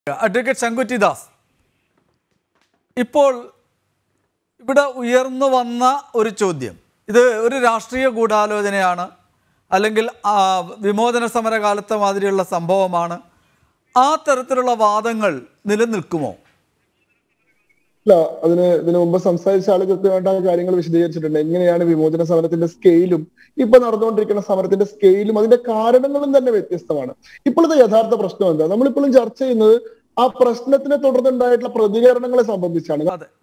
Advocate ശങ്കുറ്റി Das ഇപ്പോൾ ഇവിടെ ഉയർന്നു വന്ന ഒരു ചോദ്യം ഇത് ഒരു രാഷ്ട്രീയ ഗൂഢാലോചനയാണ് അല്ലെങ്കിൽ ആ, വിമോചന സമര കാലത്തെ മാതിരിയുള്ള സംഭവമാണ് ആ തരത്തിലുള്ള വാദങ്ങൾ നിലനിൽക്കുമോ ഇല്ല അതിന് ഇതിനു മുമ്പ് സംസാരിച്ച ആളുകൾക്ക് വേണ്ട കാര്യങ്ങൾ വിശദീകരിച്ചിട്ടുണ്ട് എങ്ങനെയാണ് വിമോചന സമരത്തിന്റെ സ്കെയിലും ഇപ്പൊ നടന്നുകൊണ്ടിരിക്കുന്ന സമരത്തിന്റെ സ്കെയിലും അതിന്റെ കാരണങ്ങളും തന്നെ വ്യത്യസ്തമാണ് ഇപ്പോഴത്തെ യഥാർത്ഥ പ്രശ്നം എന്താ നമ്മളിപ്പോഴും ചർച്ച ചെയ്യുന്നത് ആ പ്രശ്നത്തിനെ തുടർന്നുണ്ടായിട്ടുള്ള പ്രതികരണങ്ങളെ സംബന്ധിച്ചാണ് അതെ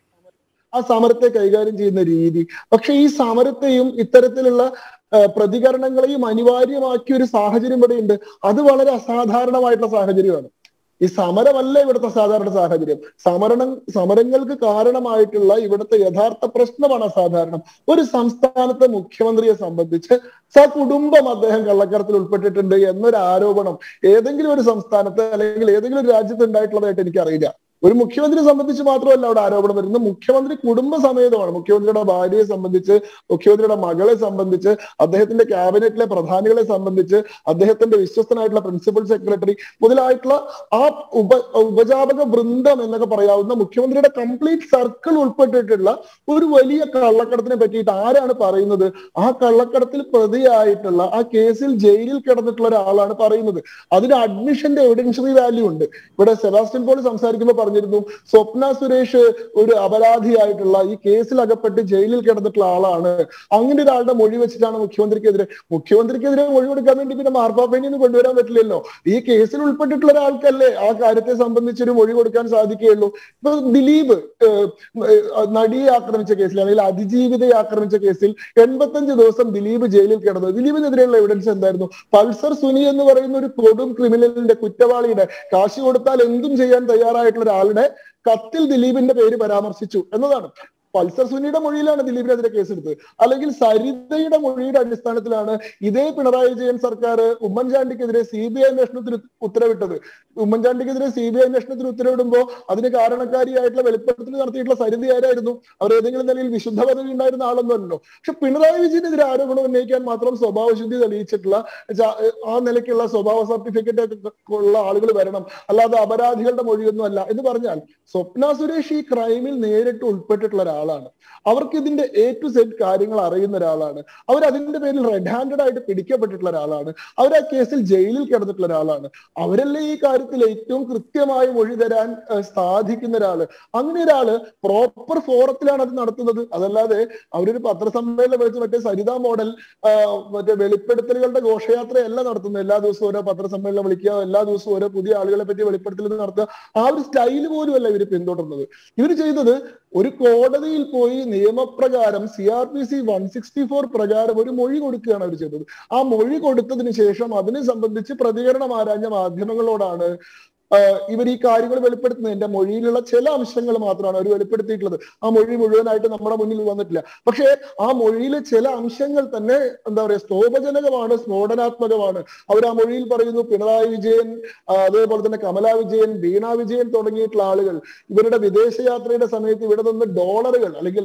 ആ സമരത്തെ കൈകാര്യം ചെയ്യുന്ന രീതി പക്ഷെ ഈ സമരത്തെയും ഇത്തരത്തിലുള്ള ആ, പ്രതികരണങ്ങളെയും അനിവാര്യമാക്കിയ ഒരു സാഹചര്യം ഇവിടെ ഉണ്ട് അത് വളരെ അസാധാരണമായിട്ടുള്ള സാഹചര്യമാണ് ഈ സമരമല്ല ഇവിടുത്തെ സാധാരണ സാഹചര്യം സമരണം സമരങ്ങൾക്ക് കാരണമായിട്ടുള്ള ഇവിടുത്തെ യഥാർത്ഥ പ്രശ്നമാണ് അസാധാരണം ഒരു സംസ്ഥാനത്തെ മുഖ്യമന്ത്രിയെ സംബന്ധിച്ച് സകുടുംബം അദ്ദേഹം കള്ളക്കടത്തിൽ ഉൾപ്പെട്ടിട്ടുണ്ട് എന്നൊരു ആരോപണം ഏതെങ്കിലും ഒരു സംസ്ഥാനത്ത് അല്ലെങ്കിൽ ഏതെങ്കിലും ഒരു രാജ്യത്ത് ഉണ്ടായിട്ടുള്ളതായിട്ട് എനിക്കറിയില്ല ഒരു മുഖ്യമന്ത്രിയെ സംബന്ധിച്ച് മാത്രമല്ല അവിടെ ആരോപണം വരുന്നത് മുഖ്യമന്ത്രി കുടുംബസമേതമാണ് മുഖ്യമന്ത്രിയുടെ ഭാര്യയെ സംബന്ധിച്ച് മുഖ്യമന്ത്രിയുടെ മകളെ സംബന്ധിച്ച് അദ്ദേഹത്തിന്റെ ക്യാബിനറ്റിലെ പ്രധാനികളെ സംബന്ധിച്ച് അദ്ദേഹത്തിന്റെ വിശ്വസ്തനായിട്ടുള്ള പ്രിൻസിപ്പൽ സെക്രട്ടറി മുതലായിട്ടുള്ള ആ ഉപ ഉപജാപക വൃന്ദം എന്നൊക്കെ പറയാവുന്ന മുഖ്യമന്ത്രിയുടെ കംപ്ലീറ്റ് സർക്കിൾ ഉൾപ്പെട്ടിട്ടുള്ള ഒരു വലിയ കള്ളക്കടത്തിനെ പറ്റിയിട്ട് ആരാണ് പറയുന്നത് ആ കള്ളക്കടത്തിൽ പ്രതിയായിട്ടുള്ള ആ കേസിൽ ജയിലിൽ കിടന്നിട്ടുള്ള ഒരാളാണ് പറയുന്നത് അതിന് അഡ്മിഷന്റെ എവിഡൻഷ്യറി വാല്യൂ ഉണ്ട് ഇവിടെ സെബാസ്റ്റ്യൻ പോൾ സംസാരിക്കുമ്പോൾ പറഞ്ഞിരുന്നു സ്വപ്ന സുരേഷ് ഒരു അപരാധിയായിട്ടുള്ള ഈ കേസിൽ അകപ്പെട്ട് ജയിലിൽ കിടന്നിട്ടുള്ള ആളാണ് അങ്ങനെ ഒരാളുടെ മൊഴി വെച്ചിട്ടാണ് മുഖ്യമന്ത്രിക്കെതിരെ മുഖ്യമന്ത്രിക്കെതിരെ മൊഴി കൊടുക്കാൻ വേണ്ടി പിന്നെ മാർപ്പാപ്പേനെ കൊണ്ടുവരാൻ പറ്റില്ലല്ലോ ഈ കേസിൽ ഉൾപ്പെട്ടിട്ടുള്ള ഒരാൾക്കല്ലേ ആ കാര്യത്തെ സംബന്ധിച്ച് ഒരു മൊഴി കൊടുക്കാൻ സാധിക്കുകയുള്ളൂ ഇപ്പൊ ദിലീപ് ഏഹ്, ഏഹ്, നടിയെ ആക്രമിച്ച കേസിൽ അല്ലെങ്കിൽ അതിജീവിതയെ ആക്രമിച്ച കേസിൽ എൺപത്തഞ്ച് ദിവസം ദിലീപ് ജയിലിൽ കിടന്നു ദിലീപിനെതിരെയുള്ള എവിഡൻസ് എന്തായിരുന്നു പൾസർ സുനി എന്ന് പറയുന്ന ഒരു കൊടും ക്രിമിനലിന്റെ കുറ്റവാളിയുടെ കാശ് കൊടുത്താൽ എന്തും ചെയ്യാൻ തയ്യാറായിട്ടുള്ള ഒരാളുടെ കത്തിൽ ദിലീപിന്റെ പേര് പരാമർശിച്ചു എന്നതാണ് പൾസർ സുനിയുടെ മൊഴിയിലാണ് ദിലീപിനെതിരെ കേസെടുത്തത് അല്ലെങ്കിൽ സരിതയുടെ മൊഴിയുടെ അടിസ്ഥാനത്തിലാണ് ഇതേ പിണറായി വിജയൻ സർക്കാർ ഉമ്മൻചാണ്ടിക്കെതിരെ സി ബി ഐ അന്വേഷണത്തിന് ഉത്തരവിട്ടത് ഉമ്മൻചാണ്ടിക്കെതിരെ സി ബി ഐ അന്വേഷണത്തിന് ഉത്തരവിടുമ്പോൾ അതിന് കാരണക്കാരിയായിട്ടുള്ള വെളിപ്പെടുത്തൽ നടത്തിയിട്ടുള്ള സരിത ആരായിരുന്നു അവർ ഏതെങ്കിലും നിലയിൽ വിശുദ്ധ പദവി ഉണ്ടായിരുന്ന ആളൊന്നുമല്ലോ പക്ഷെ പിണറായി വിജയനെതിരെ ആരോപണം ഉന്നയിക്കാൻ മാത്രം സ്വഭാവശുദ്ധി തെളിയിച്ചിട്ടുള്ള ജാ- ആ നിലയ്ക്കുള്ള സ്വഭാവ സർട്ടിഫിക്കറ്റ് ഒക്കെ ഉള്ള ആളുകൾ വരണം അല്ലാതെ അപരാധികളുടെ മൊഴിയൊന്നും അല്ല എന്ന് പറഞ്ഞാൽ സ്വപ്ന സുരേഷ് ഈ ക്രൈമിൽ നേരിട്ട് ഉൾപ്പെട്ടിട്ടുള്ള ഒരാളാണ് അവർക്ക് ഇതിന്റെ എ ടു സെഡ് കാര്യങ്ങൾ അറിയുന്ന ഒരാളാണ് അവർ അതിന്റെ പേരിൽ റെഡ് ഹാൻഡഡ് ആയിട്ട് പിടിക്കപ്പെട്ടിട്ടുള്ള ഒരാളാണ് അവർ ആ കേസിൽ ജയിലിൽ കിടന്നിട്ടുള്ള ഒരാളാണ് അവരല്ലേ ഈ കാര്യത്തിൽ ഏറ്റവും കൃത്യമായി മൊഴി തരാൻ ഏഹ്, സാധിക്കുന്ന ഒരാള് അങ്ങനെ ഒരാള് പ്രോപ്പർ ഫോറത്തിലാണ് അത് നടത്തുന്നത് അതല്ലാതെ അവരൊരു പത്രസമ്മേളനം വെച്ച് മറ്റേ സരിത മോഡൽ ആഹ്, മറ്റേ വെളിപ്പെടുത്തലുകളുടെ ഘോഷയാത്രയല്ല നടത്തുന്നത് എല്ലാ ദിവസവും ഓരോ പത്രസമ്മേളനം വിളിക്കുക എല്ലാ ദിവസവും ഓരോ പുതിയ ആളുകളെ പറ്റി വെളിപ്പെടുത്തൽ നടത്തുക ആ ഒരു സ്റ്റൈൽ പോലും അല്ല ഇവർ പിന്തുടർന്നത് ഇവർ ചെയ്തത് ഒരു കോടതിയിൽ പോയി നിയമപ്രകാരം C R P C one sixty four പ്രകാരം ഒരു മൊഴി കൊടുക്കുകയാണ് അവർ ചെയ്തത് ആ മൊഴി കൊടുത്തതിന് ശേഷം അതിനെ സംബന്ധിച്ച് പ്രതികരണം ആരാഞ്ഞ മാധ്യമങ്ങളോടാണ് ആഹ് ഇവർ ഈ കാര്യങ്ങൾ വെളിപ്പെടുത്തുന്നത് എന്റെ മൊഴിയിലുള്ള ചില അംശങ്ങൾ മാത്രമാണ് അവർ വെളിപ്പെടുത്തിയിട്ടുള്ളത് ആ മൊഴി മുഴുവനായിട്ട് നമ്മുടെ മുന്നിൽ വന്നിട്ടില്ല പക്ഷേ ആ മൊഴിയിലെ ചില അംശങ്ങൾ തന്നെ എന്താ പറയുക സ്തോഭജനകമാണ് സ്ഫോടനാത്മകമാണ് അവർ ആ മൊഴിയിൽ പറയുന്നു പിണറായി വിജയൻ ആ, അതേപോലെ തന്നെ കമലാ വിജയൻ വീണ വിജയൻ തുടങ്ങിയിട്ടുള്ള ആളുകൾ ഇവരുടെ വിദേശയാത്രയുടെ സമയത്ത് ഇവിടെ നിന്ന് ഡോളറുകൾ അല്ലെങ്കിൽ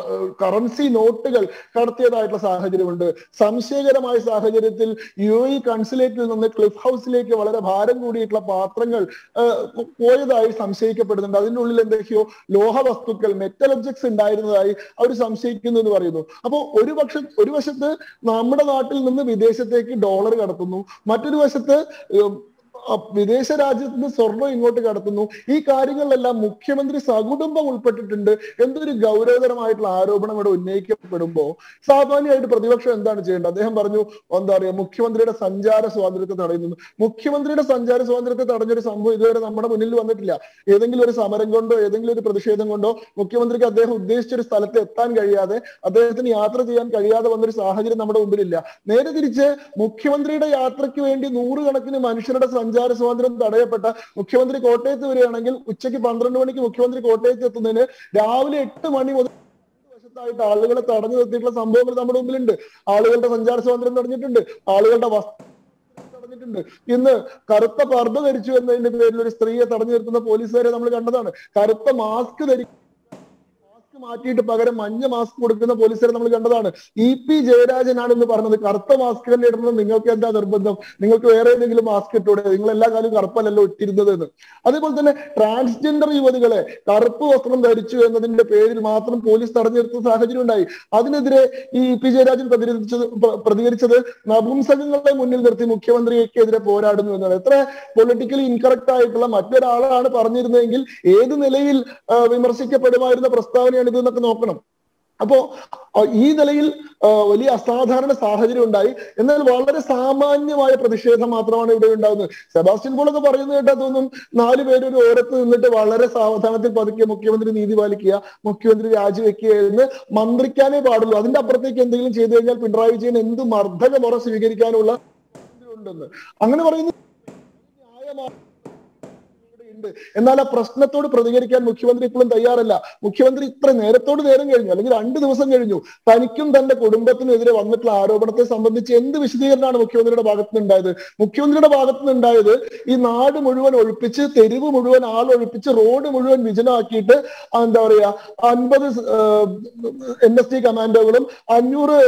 കറൻസി നോട്ടുകൾ കടത്തിയതായിട്ടുള്ള സാഹചര്യമുണ്ട് സംശയകരമായ സാഹചര്യത്തിൽ യു എ കൺസുലേറ്റിൽ നിന്ന് ക്ലിഫ് ഹൗസിലേക്ക് വളരെ ഭാരം കൂടിയിട്ടുള്ള പാത്രങ്ങൾ ആ, പോയതായി സംശയിക്കപ്പെടുന്നുണ്ട് അതിൻ്റെ ഉള്ളിൽ എന്തൊക്കെയോ ലോഹ വസ്തുക്കൾ മെറ്റൽ ഒബ്ജക്ട്സ് ഉണ്ടായിരുന്നതായി അവർ സംശയിക്കുന്നു എന്ന് പറയുന്നു അപ്പോൾ ഒരു പക്ഷ ഒരു വശത്ത് നമ്മുടെ നാട്ടിൽ നിന്ന് വിദേശത്തേക്ക് ഡോളർ കടത്തുന്നു മറ്റൊരു വശത്ത് ഉം, ആ വിദേശ രാജ്യത്ത് നിന്ന് സ്വർണം ഇങ്ങോട്ട് കടത്തുന്നു ഈ കാര്യങ്ങളിലെല്ലാം മുഖ്യമന്ത്രി സകുടുംബം ഉൾപ്പെട്ടിട്ടുണ്ട് എന്തൊരു ഗൗരവതരമായിട്ടുള്ള ആരോപണം ഇവിടെ ഉന്നയിക്കപ്പെടുമ്പോ സാമാന്യമായിട്ട് പ്രതിപക്ഷം എന്താണ് ചെയ്യേണ്ടത് അദ്ദേഹം പറഞ്ഞു എന്താ പറയുക മുഖ്യമന്ത്രിയുടെ സഞ്ചാര സ്വാതന്ത്ര്യത്തെ തടയുന്നു മുഖ്യമന്ത്രിയുടെ സഞ്ചാര സ്വാതന്ത്ര്യത്തെ തടഞ്ഞൊരു സംഭവം ഇതുവരെ നമ്മുടെ മുന്നിൽ വന്നിട്ടില്ല ഏതെങ്കിലും ഒരു സമരം കൊണ്ടോ ഏതെങ്കിലും ഒരു പ്രതിഷേധം കൊണ്ടോ മുഖ്യമന്ത്രിക്ക് അദ്ദേഹം ഉദ്ദേശിച്ച ഒരു സ്ഥലത്ത് എത്താൻ കഴിയാതെ അദ്ദേഹത്തിന് യാത്ര ചെയ്യാൻ കഴിയാതെ വന്നൊരു സാഹചര്യം നമ്മുടെ മുമ്പിലില്ല നേരെ തിരിച്ച് മുഖ്യമന്ത്രിയുടെ യാത്രയ്ക്ക് വേണ്ടി നൂറുകണക്കിന് മനുഷ്യരുടെ സഞ്ചാര സ്വാതന്ത്ര്യം തടയപ്പെട്ട മുഖ്യമന്ത്രി കോട്ടയത്ത് വരികയാണെങ്കിൽ ഉച്ചയ്ക്ക് പന്ത്രണ്ട് മണിക്ക് മുഖ്യമന്ത്രി കോട്ടയത്ത് എത്തുന്നതിന് രാവിലെ എട്ട് മണി മുതൽ വശത്തായിട്ട് ആളുകളെ തടഞ്ഞു നിർത്തിയിട്ടുള്ള സംഭവങ്ങൾ നമ്മുടെ മുമ്പിലുണ്ട് ആളുകളുടെ സഞ്ചാര സ്വാതന്ത്ര്യം തടഞ്ഞിട്ടുണ്ട് ആളുകളുടെ വസ്ത്രം തടഞ്ഞിട്ടുണ്ട് ഇന്ന് കറുത്ത പർദ്ദ ധരിച്ചു എന്നതിന്റെ പേരിൽ ഒരു സ്ത്രീയെ തടഞ്ഞു നിർത്തുന്ന പോലീസുകാരെ നമ്മൾ കണ്ടതാണ് കറുത്ത മാസ്ക് ധരിക്കും മാറ്റിയിട്ട് പകരം മഞ്ഞ മാസ്ക് കൊടുക്കുന്ന പോലീസുകാരെ നമ്മൾ കണ്ടതാണ് ഇ പി ജയരാജനാണെന്ന് പറഞ്ഞത് കറുത്ത മാസ്ക് തന്നെ ഇടണം നിങ്ങൾക്ക് എന്താ നിർബന്ധം നിങ്ങൾക്ക് വേറെ ഏതെങ്കിലും മാസ്ക് ഇട്ടൂടെ നിങ്ങൾ എല്ലാ കാലവും കറുപ്പല്ലല്ലോ ഇട്ടിരുന്നത് എന്ന് അതേപോലെ തന്നെ ട്രാൻസ്ജെൻഡർ യുവതികളെ കറുപ്പ് വസ്ത്രം ധരിച്ചു എന്നതിന്റെ പേരിൽ മാത്രം പോലീസ് തടഞ്ഞു നിർത്തുന്ന സാഹചര്യം ഉണ്ടായി അതിനെതിരെ ഈ ഇ പി ജയരാജൻ പ്രതികരിച്ചത് പ്ര- പ്രതികരിച്ചത് നപുംസകങ്ങളെ മുന്നിൽ നിർത്തി മുഖ്യമന്ത്രിക്കെതിരെ പോരാടുന്നു എന്നാണ് എത്ര പൊളിറ്റിക്കലി ഇൻകറക്റ്റ് ആയിട്ടുള്ള മറ്റൊരാളാണ് പറഞ്ഞിരുന്നതെങ്കിൽ ഏത് നിലയിൽ ആ, വിമർശിക്കപ്പെടുമായിരുന്ന പ്രസ്താവനയാണ് ഇത് എന്നൊക്കെ നോക്കണം അപ്പോ ആ, ഈ നിലയിൽ ആ, വലിയ അസാധാരണ സാഹചര്യം ഉണ്ടായി എന്നാൽ വളരെ സാമാന്യമായ പ്രതിഷേധം മാത്രമാണ് ഇവിടെ ഉണ്ടാകുന്നത് സെബാസ്റ്റ്യൻ പോൾ ഒക്കെ പറയുന്നത് കേട്ടാ തോന്നും നാല് പേര് ഒരു ഓരത്ത് നിന്നിട്ട് വളരെ സാവധാനത്തിൽ പതുക്കെ മുഖ്യമന്ത്രി നീതി പാലിക്കുക മുഖ്യമന്ത്രി രാജിവെക്കുക എന്ന് മന്ത്രിക്കാനേ പാടുള്ളൂ അതിന്റെ അപ്പുറത്തേക്ക് എന്തെങ്കിലും ചെയ്തു കഴിഞ്ഞാൽ പിണറായി വിജയൻ എന്ത് മർദ്ദക മുറ സ്വീകരിക്കാനുള്ള ഉണ്ടെന്ന് അങ്ങനെ പറയുന്നത് ന്യായമാണ് ഉണ്ട്. എന്നാൽ ആ പ്രശ്നത്തോട് പ്രതികരിക്കാൻ മുഖ്യമന്ത്രി ഇപ്പോഴും തയ്യാറല്ല മുഖ്യമന്ത്രി ഇത്ര നേരത്തോട് നേരം കഴിഞ്ഞു അല്ലെങ്കിൽ രണ്ട് ദിവസം കഴിഞ്ഞു തനിക്കും തന്റെ കുടുംബത്തിനെതിരെ വന്നിട്ടുള്ള ആരോപണത്തെ സംബന്ധിച്ച് എന്ത് വിശദീകരണമാണ് മുഖ്യമന്ത്രിയുടെ ഭാഗത്ത് നിന്നുണ്ടായത് മുഖ്യമന്ത്രിയുടെ ഭാഗത്ത് നിന്നുണ്ടായത് ഈ നാട് മുഴുവൻ ഒഴിപ്പിച്ച് തെരുവ് മുഴുവൻ ആളൊഴിപ്പിച്ച് റോഡ് മുഴുവൻ വിജനമാക്കിയിട്ട് ആ എന്താ പറയാ അൻപത് എൻ എസ് ടി കമാൻഡോകളും അഞ്ഞൂറ്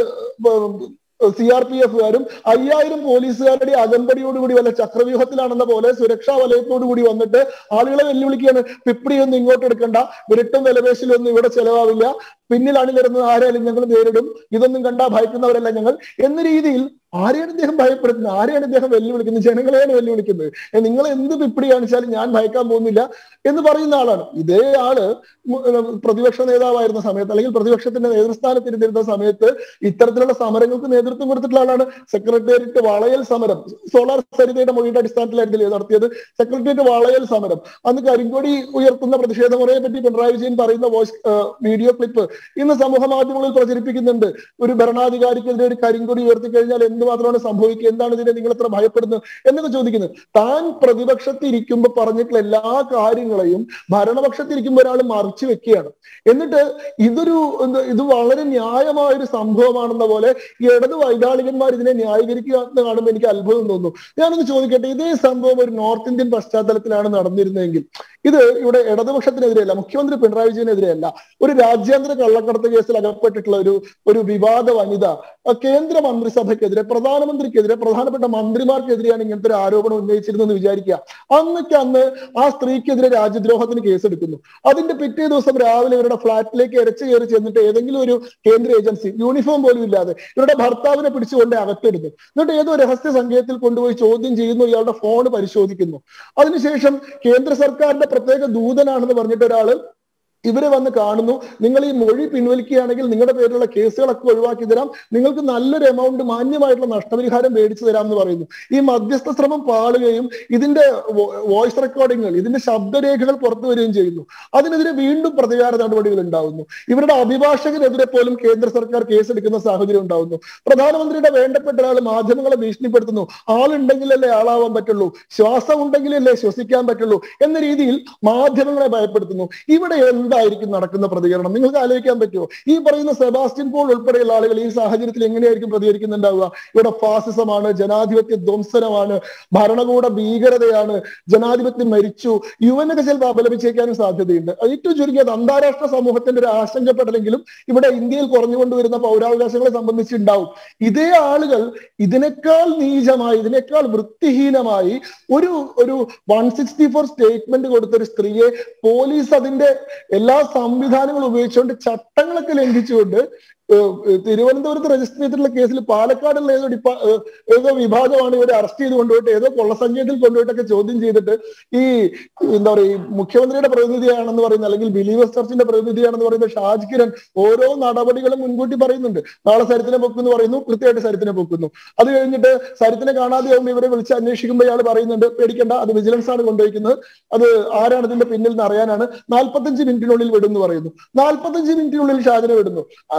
സി ആർ പി എഫുകാരും അയ്യായിരം പോലീസുകാരുടെ അകമ്പടിയോടുകൂടി വല്ല ചക്രവ്യൂഹത്തിലാണെന്ന പോലെ സുരക്ഷാ വലയത്തോടു കൂടി വന്നിട്ട് ആളുകളെ വെല്ലുവിളിക്കുകയാണ് പിപ്പിടിയൊന്നും ഇങ്ങോട്ട് എടുക്കണ്ട വിരട്ടും വിലപേശലൊന്നും ഇവിടെ ചെലവാവില്ല പിന്നിൽ അണിനിരുന്നത് ആരായാലും ഞങ്ങൾ നേരിടും ഇതൊന്നും കണ്ടാ ഭയക്കുന്നവരല്ല ഞങ്ങൾ എന്ന രീതിയിൽ ആരെയാണ് ഇദ്ദേഹം ഭയപ്പെടുത്തുന്നത് ആരെയാണ് ഇദ്ദേഹം വെല്ലുവിളിക്കുന്നത് ജനങ്ങളെയാണ് വെല്ലുവിളിക്കുന്നത് ഏ, നിങ്ങൾ എന്ത് പിപ്പിടി കാണിച്ചാലും ഞാൻ ഭയക്കാൻ പോകുന്നില്ല എന്ന് പറയുന്ന ആളാണ് ഇതേ ആള് മു- ഏർ പ്രതിപക്ഷ നേതാവായിരുന്ന സമയത്ത് അല്ലെങ്കിൽ പ്രതിപക്ഷത്തിന്റെ നേതൃസ്ഥാനത്തിരുന്നിരുന്ന സമയത്ത് ഇത്തരത്തിലുള്ള സമരങ്ങൾക്ക് നേതൃത്വം കൊടുത്തിട്ടുള്ള ആളാണ് സെക്രട്ടേറിയറ്റ് വളയൽ സമരം സോളാർ സരിതയുടെ മൊഴിയുടെ അടിസ്ഥാനത്തിലായിരുന്നില്ലേ നടത്തിയത് സെക്രട്ടേറിയറ്റ് വളയൽ സമരം അന്ന് കരിങ്കോടി ഉയർത്തുന്ന പ്രതിഷേധ മുറയെ പറ്റി പിണറായി വിജയൻ പറയുന്ന വോയിസ് വീഡിയോ ക്ലിപ്പ് ഇന്ന് സമൂഹ മാധ്യമങ്ങളിൽ പ്രചരിപ്പിക്കുന്നുണ്ട് ഒരു ഭരണാധികാരിക്കെതിരെ ഒരു കരിങ്കൊടി ഉയർത്തി കഴിഞ്ഞാൽ എന്തുമാത്രമാണ് സംഭവിക്കുക എന്താണ് ഇതിനെ നിങ്ങൾ എത്ര ഭയപ്പെടുന്നത് എന്നൊക്കെ ചോദിക്കുന്നത് താൻ പ്രതിപക്ഷത്ത് ഇരിക്കുമ്പോൾ പറഞ്ഞിട്ടുള്ള എല്ലാ കാര്യങ്ങളെയും ഭരണപക്ഷത്തിരിക്കുമ്പോൾ ഒരാൾ മറിച്ചു വെക്കുകയാണ് എന്നിട്ട് ഇതൊരു എന്ത് ഇത് വളരെ ന്യായമായ ഒരു സംഭവമാണെന്ന പോലെ ഈ ഇടത് വൈതാളികന്മാർ ഇതിനെ ന്യായീകരിക്കുക എന്ന് കാണുമ്പോൾ എനിക്ക് അത്ഭുതം തോന്നുന്നു ഞാനൊന്ന് ചോദിക്കട്ടെ ഇതേ സംഭവം ഒരു നോർത്ത് ഇന്ത്യൻ പശ്ചാത്തലത്തിലാണ് നടന്നിരുന്നതെങ്കിൽ ഇത് ഇവിടെ ഇടതുപക്ഷത്തിനെതിരെയല്ല മുഖ്യമന്ത്രി പിണറായി വിജയനെതിരെയല്ല ഒരു രാജ്യാന്തര കള്ളക്കടത്ത് കേസിൽ അകപ്പെട്ടിട്ടുള്ള ഒരു ഒരു വിവാദ വനിത ആ കേന്ദ്ര മന്ത്രിസഭയ്ക്കെതിരെ പ്രധാനമന്ത്രിക്കെതിരെ പ്രധാനപ്പെട്ട മന്ത്രിമാർക്കെതിരെയാണ് ഇങ്ങനത്തെ ഒരു ആരോപണം ഉന്നയിച്ചിരുന്നതെന്ന് വിചാരിക്കുക അന്നൊക്കെ അന്ന് ആ സ്ത്രീക്കെതിരെ രാജ്യദ്രോഹത്തിന് കേസെടുക്കുന്നു അതിന്റെ പിറ്റേ ദിവസം രാവിലെ ഇവരുടെ ഫ്ളാറ്റിലേക്ക് ഇരച്ചു കയറി ചെന്നിട്ട് ഏതെങ്കിലും ഒരു കേന്ദ്ര ഏജൻസി യൂണിഫോം പോലും ഇല്ലാതെ ഇവരുടെ ഭർത്താവിനെ പിടിച്ചുകൊണ്ട് അകത്തിടുന്നു എന്നിട്ട് ഏതോ രഹസ്യ സംഘത്തിൽ കൊണ്ടുപോയി ചോദ്യം ചെയ്യുന്നു ഇയാളുടെ ഫോൺ പരിശോധിക്കുന്നു അതിനുശേഷം കേന്ദ്ര സർക്കാരിന്റെ പ്രത്യേക ദൂതനാണെന്ന് പറഞ്ഞിട്ട് ഒരാള് ഇവരെ വന്ന് കാണുന്നു നിങ്ങൾ ഈ മൊഴി പിൻവലിക്കുകയാണെങ്കിൽ നിങ്ങളുടെ പേരിലുള്ള കേസുകളൊക്കെ ഒഴിവാക്കി തരാം നിങ്ങൾക്ക് നല്ലൊരു എമൗണ്ട് മാന്യമായിട്ടുള്ള നഷ്ടപരിഹാരം മേടിച്ചു തരാം എന്ന് പറയുന്നു ഈ മധ്യസ്ഥ ശ്രമം പാളുകയും ഇതിന്റെ വോയിസ് റെക്കോർഡിങ്ങുകൾ ഇതിന്റെ ശബ്ദരേഖകൾ പുറത്തു വരികയും ചെയ്യുന്നു അതിനെതിരെ വീണ്ടും പ്രതികാര നടപടികൾ ഉണ്ടാവുന്നു ഇവരുടെ അഭിഭാഷകനെതിരെ പോലും കേന്ദ്ര സർക്കാർ കേസെടുക്കുന്ന സാഹചര്യം ഉണ്ടാവുന്നു പ്രധാനമന്ത്രിയുടെ വേണ്ടപ്പെട്ട ഒരാൾ മാധ്യമങ്ങളെ ഭീഷണിപ്പെടുത്തുന്നു ആളുണ്ടെങ്കിലല്ലേ ആളാവാൻ പറ്റുള്ളൂ ശ്വാസം ഉണ്ടെങ്കിലല്ലേ ശ്വസിക്കാൻ പറ്റുള്ളൂ എന്ന രീതിയിൽ മാധ്യമങ്ങളെ ഭയപ്പെടുത്തുന്നു ഇവിടെ എന്തായിരിക്കും നടക്കുന്ന പ്രതികരണം നിങ്ങൾക്ക് ആലോചിക്കാൻ പറ്റുമോ ഈ പറയുന്ന സെബാസ്റ്റ്യൻ പോൾ ഉൾപ്പെടെയുള്ള ആളുകൾ ഈ സാഹചര്യത്തിൽ എങ്ങനെയായിരിക്കും പ്രതികരിക്കുന്നുണ്ടാവുക ഇവിടെ ഫാസിസമാണ് ജനാധിപത്യ ധ്വംസനമാണ് ഭരണകൂട ഭീകരതയാണ് ജനാധിപത്യം മരിച്ചു യു എൻ ഒക്കെ ചിലപ്പോൾ അപലപിച്ചേക്കാനും സാധ്യതയുണ്ട് അത് ഏറ്റവും ചുരുങ്ങിയത് അന്താരാഷ്ട്ര സമൂഹത്തിന്റെ ഒരു ആശങ്കപ്പെടലെങ്കിലും ഇവിടെ ഇന്ത്യയിൽ കുറഞ്ഞുകൊണ്ടുവരുന്ന പൗരാവകാശങ്ങളെ സംബന്ധിച്ചുണ്ടാവും ഇതേ ആളുകൾ ഇതിനേക്കാൾ നീചമായി ഇതിനേക്കാൾ വൃത്തിഹീനമായി ഒരു ഒരു വൺ സിക്സ്റ്റി ഫോർ സ്റ്റേറ്റ്മെന്റ് കൊടുത്ത ഒരു സ്ത്രീയെ പോലീസ് അതിന്റെ എല്ലാ സംവിധാനങ്ങളും ഉപയോഗിച്ചുകൊണ്ട് ചട്ടങ്ങളൊക്കെ ലംഘിച്ചുകൊണ്ട് ഏഹ്, ഏഹ്, തിരുവനന്തപുരത്ത് രജിസ്റ്റർ ചെയ്തിട്ടുള്ള കേസിൽ പാലക്കാടുള്ള ഏതോ ഡിപ്പാ ഏഹ്, ഏതോ വിഭാഗമാണ് ഇവരെ അറസ്റ്റ് ചെയ്ത് കൊണ്ടുപോയിട്ട് ഏതോ കൊള്ളസംഖ്യത്തിൽ കൊണ്ടുപോയിട്ടൊക്കെ ചോദ്യം ചെയ്തിട്ട് ഈ എന്താ പറയുക ഈ മുഖ്യമന്ത്രിയുടെ പ്രതിനിധിയാണെന്ന് പറയുന്ന അല്ലെങ്കിൽ ബിലീവേഴ്സ് ചർച്ചിന്റെ പ്രതിനിധിയാണെന്ന് പറയുന്ന ഷാജ് കിരൺ ഓരോ നടപടികളും മുൻകൂട്ടി പറയുന്നുണ്ട് നാളെ സരിത്തിനെ പൊക്കുന്നു പറയുന്നു കൃത്യമായിട്ട് സരിത്തിനെ പൊക്കുന്നു അത് കഴിഞ്ഞിട്ട് സരിത്തിനെ കാണാതെയാകുമ്പോൾ ഇവരെ വിളിച്ച് അന്വേഷിക്കുമ്പോൾ ഇയാൾ പറയുന്നുണ്ട് പേടിക്കണ്ട അത് വിജിലൻസ് ആണ് കൊണ്ടുപോയിരിക്കുന്നത് അത് ആരാണ് ഇതിന്റെ പിന്നിൽ നിന്ന് അറിയാനാണ് നാൽപ്പത്തഞ്ച് മിനിറ്റിനുള്ളിൽ വിടുന്നു പറയുന്നു നാൽപ്പത്തഞ്ച് മിനിറ്റിനുള്ളിൽ ഷാജിനെ വിടുന്നു ആ, ഈ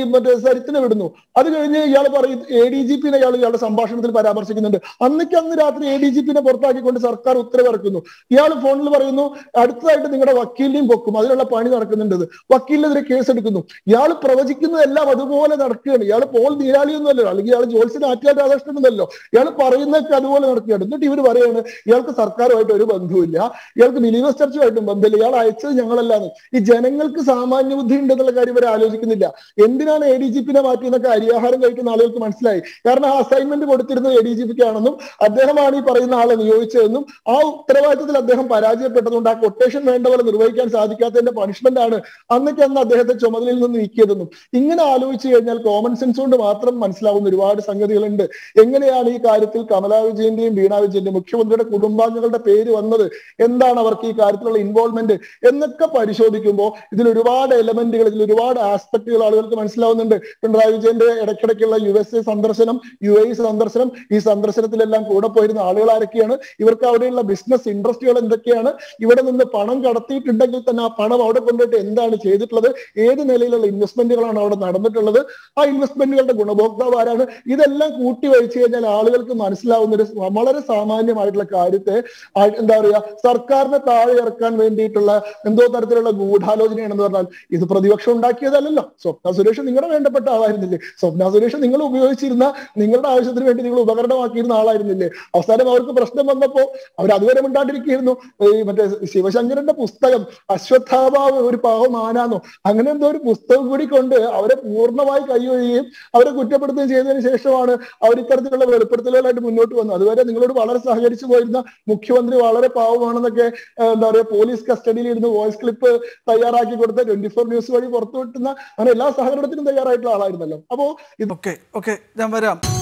മറ്റേ സരിത്തിനെ വിടുന്നു അത് കഴിഞ്ഞ് ഇയാൾ പറയും എ ഡി ജി പിനെ ഇയാൾ ഇയാളുടെ സംഭാഷണത്തിൽ പരാമർശിക്കുന്നുണ്ട് അന്നേക്ക് അന്ന് രാത്രി എ ഡി ജി പിനെ പുറത്താക്കിക്കൊണ്ട് സർക്കാർ ഉത്തരവിറക്കുന്നു ഇയാൾ ഫോണിൽ പറയുന്നു അടുത്തതായിട്ട് നിങ്ങളുടെ വക്കീലിനെയും പൊക്കും അതിനുള്ള പണി നടക്കുന്നുണ്ട് വക്കീലിനെതിരെ കേസ് എടുക്കുന്നു ഇയാൾ പ്രവചിക്കുന്നതെല്ലാം അതുപോലെ നടക്കുകയാണ് ഇയാൾ പോൾ നീരാളിയൊന്നും അല്ലല്ലോ അല്ലെങ്കിൽ ഇയാൾ ജോത്സ്യൻ ആറ്റിയാൽ രാധാകൃഷ്ണനൊന്നല്ലോ ഇയാൾ പറയുന്നതൊക്കെ അതുപോലെ നടക്കുകയാണ് എന്നിട്ട് ഇവർ പറയാണ് ഇയാൾക്ക് സർക്കാരുമായിട്ട് ഒരു ബന്ധവുമില്ല ഇയാൾക്ക് ബിലീവേഴ്സ് ചർച്ചുമായിട്ടും ബന്ധമില്ല ഇയാൾ അയച്ചത് ഞങ്ങളല്ലാന്ന് ഈ ജനങ്ങൾക്ക് സാമാന്യ ബുദ്ധി ഉണ്ടെന്നുള്ള കാര്യം ഇവർ ആലോചിക്കുന്നില്ല എന്തിനാണ് എ ഡി ജി പിനെ മാറ്റിയെന്നൊക്കെ അരിയാഹാരം കഴിക്കുന്ന ആളുകൾക്ക് മനസ്സിലായി കാരണം ആ അസൈൻമെന്റ് കൊടുത്തിരുന്നത് എ ഡി ജി പിക്ക് ആണെന്നും അദ്ദേഹമാണ് ഈ പറയുന്ന ആളെ നിയോഗിച്ചതെന്നും ആ ഉത്തരവാദിത്തത്തിൽ അദ്ദേഹം പരാജയപ്പെട്ടതുകൊണ്ട് ആ കൊട്ടേഷൻ വേണ്ട പോലെ നിർവഹിക്കാൻ സാധിക്കാത്തതിന്റെ പണിഷ്മെന്റ് ആണ് അന്നൊക്കെ അന്ന് അദ്ദേഹത്തെ ചുമതലയിൽ നിന്ന് നീക്കിയതെന്നും ഇങ്ങനെ ആലോചിച്ചു കഴിഞ്ഞാൽ കോമൺ സെൻസ് കൊണ്ട് മാത്രം മനസ്സിലാവുന്ന ഒരുപാട് സംഗതികളുണ്ട് എങ്ങനെയാണ് ഈ കാര്യത്തിൽ കമലാ വിജയന്റെയും വീണ വിജയന്റെയും മുഖ്യമന്ത്രിയുടെ കുടുംബാംഗങ്ങളുടെ പേര് വന്നത് എന്താണ് അവർക്ക് ഈ കാര്യത്തിലുള്ള ഇൻവോൾവ്മെന്റ് എന്നൊക്കെ പരിശോധിക്കുമ്പോൾ ഇതിൽ ഒരുപാട് എലമെന്റുകൾ ഇതിൽ ഒരുപാട് ആസ്പെക്ടുകൾ ആളുകൾക്ക് മനസ്സിലാവുന്നുണ്ട് പിണറായി വിജയന്റെ ഇടയ്ക്കിടയ്ക്കുള്ള യു എസ് എ സന്ദർശനം യു എ സന്ദർശനം ഈ സന്ദർശനത്തിലെല്ലാം കൂടെ പോയിരുന്ന ആളുകൾ ആരൊക്കെയാണ് ഇവർക്ക് അവിടെയുള്ള ബിസിനസ് ഇൻട്രസ്റ്റുകൾ എന്തൊക്കെയാണ് ഇവിടെ നിന്ന് പണം കടത്തിയിട്ടുണ്ടെങ്കിൽ തന്നെ ആ പണം അവിടെ കൊണ്ടുപോയിട്ട് എന്താണ് ചെയ്തിട്ടുള്ളത് ഏത് നിലയിലുള്ള ഇൻവെസ്റ്റ്മെന്റുകളാണ് അവിടെ നടന്നിട്ടുള്ളത് ആ ഇൻവെസ്റ്റ്മെന്റുകളുടെ ഗുണഭോക്താവ് ആരാണ് ഇതെല്ലാം കൂട്ടി വഹിച്ചു കഴിഞ്ഞാൽ ആളുകൾക്ക് മനസ്സിലാവുന്ന ഒരു വളരെ സാമാന്യമായിട്ടുള്ള കാര്യത്തെ ആ, എന്താ പറയാ സർക്കാരിനെ താഴെ ഇറക്കാൻ വേണ്ടിയിട്ടുള്ള എന്തോ തരത്തിലുള്ള ഗൂഢാലോചനയാണെന്ന് പറഞ്ഞാൽ ഇത് പ്രതിപക്ഷം ഉണ്ടാക്കിയതല്ലല്ലോ സ്വപ്ന സുരേഷ് നിങ്ങളുടെ വേണ്ടപ്പെട്ട ആളായിരുന്നില്ലേ സ്വപ്ന സുരേഷ് നിങ്ങൾ ഉപയോഗിച്ചിരുന്ന നിങ്ങളുടെ ആവശ്യത്തിന് വേണ്ടി നിങ്ങൾ ഉപകരണമാക്കിയിരുന്ന ആളായിരുന്നില്ലേ അവസാനം അവർക്ക് പ്രശ്നം വന്നപ്പോ അവർ അതുവരെ മിണ്ടാണ്ടിരിക്കുകയായിരുന്നു ഈ മറ്റേ ശിവശങ്കരന്റെ പുസ്തകം അശ്വത്ഥാമാവ് ഒരു പാവം ആനാന്നോ അങ്ങനെ എന്തോ ഒരു പുസ്തകം കൂടി കൊണ്ട് അവരെ പൂർണ്ണമായി കൈയൊഴിയുകയും അവരെ കുറ്റപ്പെടുത്തുകയും ചെയ്തതിനു ശേഷമാണ് അവർ ഇത്തരത്തിലുള്ള വെളിപ്പെടുത്തലുകളായിട്ട് മുന്നോട്ട് വന്നത് അതുവരെ നിങ്ങളോട് വളരെ സഹകരിച്ചു പോയിരുന്ന മുഖ്യമന്ത്രി വളരെ പാവമാണെന്നൊക്കെ ഏഹ്, എന്താ പറയുക പോലീസ് കസ്റ്റഡിയിൽ ഇരുന്ന് വോയിസ് ക്ലിപ്പ് തയ്യാറാക്കി കൊടുത്ത ട്വന്റി ഫോർ ന്യൂസ് വഴി പുറത്തുവിട്ടുന്ന അങ്ങനെ എല്ലാ സഹകരണത്തിനും തയ്യാറായിട്ടുള്ള ആളായിരുന്നല്ലോ അപ്പോ ഇത് ഓക്കെ ഓക്കെ ഞാൻ വരാം